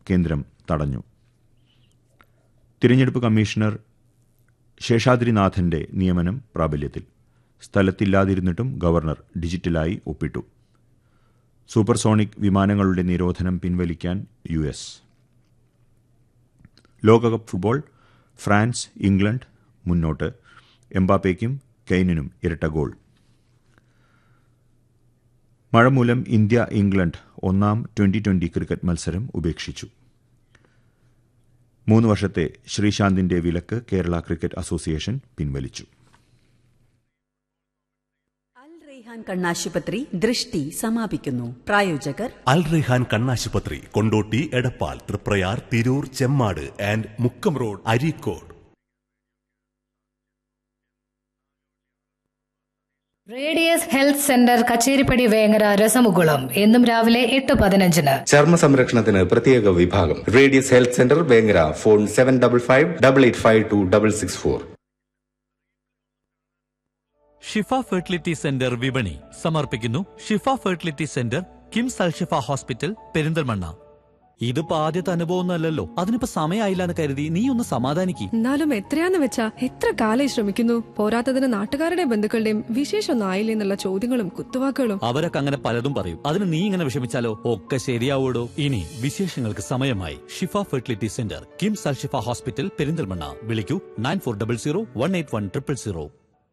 കേന്ദ്രം തടഞ്ഞു തിരഞ്ഞെടുപ്പ് കമ്മീഷണർ ശേഷാദ്രിനാഥന്റെ നിയമനം പ്രാബല്യത്തിൽ സ്ഥലത്തില്ലാതിരുന്നിട്ടും ഗവർണർ ഡിജിറ്റലായി ഒപ്പിട്ടു സൂപ്പർസോണിക് വിമാനങ്ങളുടെ നിരോധനം പിൻവലിക്കാൻ യു എസ് ലോകകപ്പ് ഫുട്ബോൾ ഫ്രാൻസ് ഇംഗ്ലണ്ട് മുന്നോട്ട് എംബാപ്പയ്ക്കും കെയ്നിനും ഇരട്ട ഗോൾ മഴ മൂലം ഇന്ത്യ ഇംഗ്ലണ്ട് ഒന്നാം ട്വന്റി ട്വന്റി ക്രിക്കറ്റ് മത്സരം ഉപേക്ഷിച്ചു മൂന്ന് വർഷത്തെ ശ്രീശാന്തിന്റെ വിലക്ക് കേരള ക്രിക്കറ്റ് അസോസിയേഷൻ പിൻവലിച്ചു അൽ റെയ്ഹാൻ കണ്ണാശുപത്രി ദൃഷ്ടി സമാപിക്കുന്നു പ്രായോജകർ അൽ റെഹാൻ കണ്ണാശുപത്രി Kondotty Edappal Triprayar Tirur Chemmad and Mukkam road Areekode radius health centre Kacheripady Vengara രസമുകുളം എന്നും രാവിലെ എട്ട് പതിനഞ്ചിന് ചർമ്മ സംരക്ഷണത്തിന് പ്രത്യേക വിഭാഗം radius health centre Vengara phone seven double five double eight five two double six four Shifa fertility centre വിപണി സമർപ്പിക്കുന്നു Shifa fertility centre KIMS Alshifa hospital Perinthalmanna ഇതിപ്പോ ആദ്യത്തെ അനുഭവമൊന്നുമല്ലല്ലോ അതിനിപ്പോ സമയമായില്ല എന്ന് കരുതി നീ ഒന്ന് സമാധാനിക്ക് എന്നാലും എത്രയാന്ന് വെച്ചാ എത്ര കാലായി ശ്രമിക്കുന്നു പോരാത്തതിന് നാട്ടുകാരുടെയും ബന്ധുക്കളുടെയും വിശേഷമൊന്നും ആയില്ലേ എന്നുള്ള ചോദ്യങ്ങളും കുത്തുവാക്കുകളും അവരൊക്കെ അങ്ങനെ പലതും പറയും അതിന് നീ ഇങ്ങനെ വിഷമിച്ചാലോ ഒക്കെ ശരിയാവൂടോ ഇനി വിശേഷങ്ങൾക്ക് സമയമായി Shifa fertility centre KIMS Alshifa hospital Perinthalmanna വിളിക്കൂ nine four double zero one eight one triple zero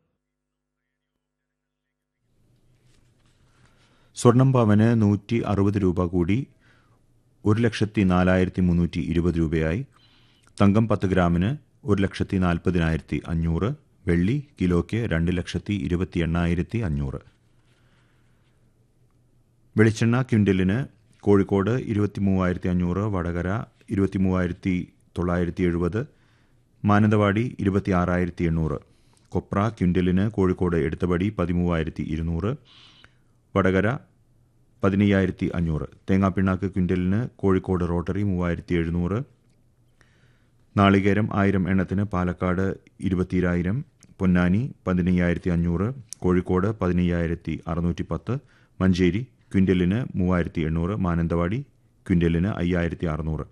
സ്വർണം പവന് നൂറ്റി അറുപത് രൂപ കൂടി ഒരു ലക്ഷത്തി നാലായിരത്തി മുന്നൂറ്റി ഇരുപത് രൂപയായി തങ്കം പത്ത് ഗ്രാമിന് ഒരു ലക്ഷത്തി നാൽപ്പതിനായിരത്തി അഞ്ഞൂറ് വെള്ളി കിലോയ്ക്ക് രണ്ട് ലക്ഷത്തി ഇരുപത്തി എണ്ണായിരത്തി അഞ്ഞൂറ് വെളിച്ചെണ്ണ ക്വിൻ്റലിന് കോഴിക്കോട് ഇരുപത്തി മൂവായിരത്തി അഞ്ഞൂറ് വടകര ഇരുപത്തി മൂവായിരത്തി തൊള്ളായിരത്തി എഴുപത് മാനന്തവാടി ഇരുപത്തി ആറായിരത്തി എണ്ണൂറ് കൊപ്ര ക്വിൻ്റലിന് കോഴിക്കോട് എടുത്തപടി പതിമൂവായിരത്തി ഇരുന്നൂറ് വടകര പതിനയ്യായിരത്തി അഞ്ഞൂറ് തേങ്ങാപ്പിണ്ണാക്ക് ക്വിൻ്റലിന് കോഴിക്കോട് റോട്ടറി മൂവായിരത്തി എഴുന്നൂറ് നാളികേരം ആയിരം എണ്ണത്തിന് പാലക്കാട് ഇരുപത്തിരായിരം പൊന്നാനി പതിനയ്യായിരത്തി അഞ്ഞൂറ് കോഴിക്കോട് പതിനയ്യായിരത്തി അറുന്നൂറ്റി പത്ത് മഞ്ചേരി ക്വിൻ്റലിന് മൂവായിരത്തി എണ്ണൂറ് മാനന്തവാടി ക്വിൻ്റലിന് അയ്യായിരത്തി അറുന്നൂറ്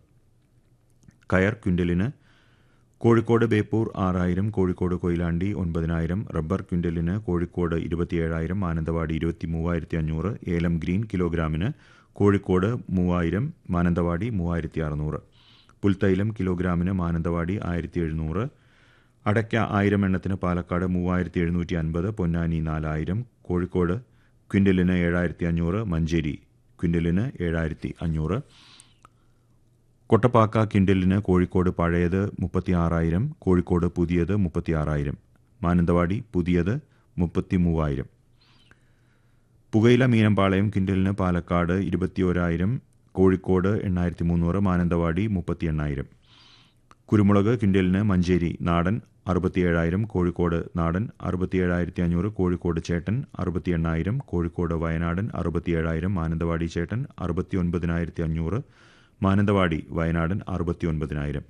കയർ ക്വിൻ്റലിന് കോഴിക്കോട് ബേപ്പൂർ ആറായിരം കോഴിക്കോട് കൊയിലാണ്ടി ഒൻപതിനായിരം റബ്ബർ ക്വിൻ്റലിന് കോഴിക്കോട് ഇരുപത്തിയേഴായിരം മാനന്തവാടി ഇരുപത്തി മൂവായിരത്തി അഞ്ഞൂറ് ഏലം ഗ്രീൻ കിലോഗ്രാമിന് കോഴിക്കോട് മൂവായിരം മാനന്തവാടി മൂവായിരത്തി അറുന്നൂറ് പുൽത്തൈലം കിലോഗ്രാമിന് മാനന്തവാടി ആയിരത്തി എഴുന്നൂറ് അടയ്ക്ക ആയിരം എണ്ണത്തിന് പാലക്കാട് മൂവായിരത്തി എഴുന്നൂറ്റി അൻപത് പൊന്നാനി നാലായിരം കോഴിക്കോട് ക്വിൻ്റലിന് ഏഴായിരത്തി അഞ്ഞൂറ് മഞ്ചേരി ക്വിൻ്റലിന് ഏഴായിരത്തി അഞ്ഞൂറ് കൊട്ടപ്പാക്ക കിൻഡലിന് കോഴിക്കോട് പഴയത് മുപ്പത്തി ആറായിരം കോഴിക്കോട് പുതിയത് മുപ്പത്തി ആറായിരം മാനന്തവാടി പുതിയത് മുപ്പത്തി മൂവായിരം പുകയില മീനമ്പാളയം കിൻഡലിന് പാലക്കാട് ഇരുപത്തിയോരായിരം കോഴിക്കോട് എണ്ണായിരത്തി മുന്നൂറ് മാനന്തവാടി മുപ്പത്തി എണ്ണായിരം കുരുമുളക് കിൻഡലിന് മഞ്ചേരി നാടൻ അറുപത്തിയേഴായിരം കോഴിക്കോട് നാടൻ അറുപത്തിയേഴായിരത്തി അഞ്ഞൂറ് കോഴിക്കോട് ചേട്ടൻ അറുപത്തി എണ്ണായിരം കോഴിക്കോട് വയനാടൻ അറുപത്തിയേഴായിരം മാനന്തവാടി ചേട്ടൻ അറുപത്തി ഒൻപതിനായിരത്തി അഞ്ഞൂറ് മാനന്തവാടി വയനാടൻ അറുപത്തി ഒൻപതിനായിരം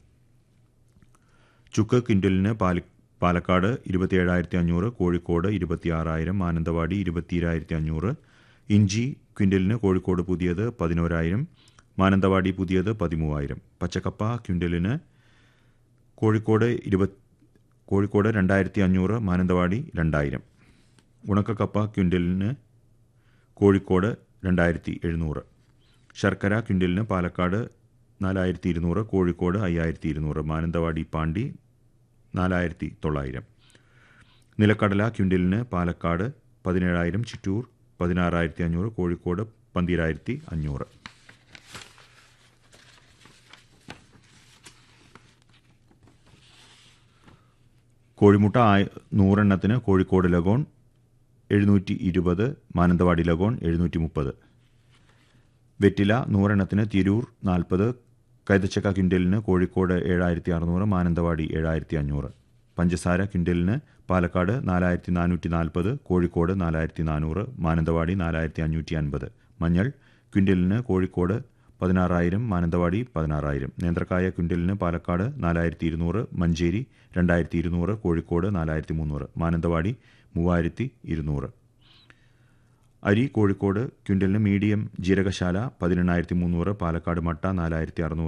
ചുക്ക് കിൻഡലിന് പാലി പാലക്കാട് ഇരുപത്തിയേഴായിരത്തി അഞ്ഞൂറ് കോഴിക്കോട് ഇരുപത്തിയാറായിരം മാനന്തവാടി ഇരുപത്തിയേഴായിരത്തി അഞ്ഞൂറ് ഇഞ്ചി ക്വിൻ്റലിന് കോഴിക്കോട് പുതിയത് പതിനോരായിരം മാനന്തവാടി പുതിയത് പതിമൂവായിരം പച്ചക്കപ്പ ക്വിൻ്റലിന് കോഴിക്കോട് ഇരുപത് കോഴിക്കോട് രണ്ടായിരത്തി അഞ്ഞൂറ് മാനന്തവാടി രണ്ടായിരം ഉണക്കക്കപ്പ ക്വിൻ്റലിന് കോഴിക്കോട് രണ്ടായിരത്തി എഴുന്നൂറ് ശർക്കര ക്വിൻ്റലിന് പാലക്കാട് നാലായിരത്തി ഇരുന്നൂറ് കോഴിക്കോട് അയ്യായിരത്തി ഇരുന്നൂറ് മാനന്തവാടി പാണ്ടി നാലായിരത്തി തൊള്ളായിരം നിലക്കടല ക്വിൻ്റലിന് പാലക്കാട് പതിനേഴായിരം ചിറ്റൂർ പതിനാറായിരത്തി അഞ്ഞൂറ് കോഴിക്കോട് പന്തിരായിരത്തി അഞ്ഞൂറ് കോഴിമുട്ട ആയ നൂറെണ്ണത്തിന് കോഴിക്കോട് ലഗോൺ എഴുന്നൂറ്റി ഇരുപത് മാനന്തവാടി ലഗോൺ എഴുന്നൂറ്റി മുപ്പത് വെറ്റില നൂറെണ്ണത്തിന് തിരൂർ നാൽപ്പത് കൈതച്ചക്ക ക്വിൻ്റലിന് കോഴിക്കോട് ഏഴായിരത്തി അറുന്നൂറ് മാനന്തവാടി ഏഴായിരത്തി അഞ്ഞൂറ് പഞ്ചസാര ക്വിൻ്റലിന് പാലക്കാട് നാലായിരത്തി നാനൂറ്റി നാൽപ്പത് കോഴിക്കോട് നാലായിരത്തി നാനൂറ് മാനന്തവാടി നാലായിരത്തി അഞ്ഞൂറ്റി അൻപത് മഞ്ഞൾ ക്വിൻ്റലിന് കോഴിക്കോട് പതിനാറായിരം മാനന്തവാടി പതിനാറായിരം നേന്ത്രക്കായ ക്വിൻ്റലിന് പാലക്കാട് നാലായിരത്തി ഇരുന്നൂറ് മഞ്ചേരി രണ്ടായിരത്തി ഇരുന്നൂറ് കോഴിക്കോട് നാലായിരത്തി മുന്നൂറ് മാനന്തവാടി മൂവായിരത്തി ഇരുന്നൂറ് അരി കോഴിക്കോട് ക്വിൻ്റലിന് മീഡിയം ജീരകശാല പതിനെണ്ണായിരത്തി മുന്നൂറ് പാലക്കാട് മട്ട നാലായിരത്തി അറുന്നൂറ്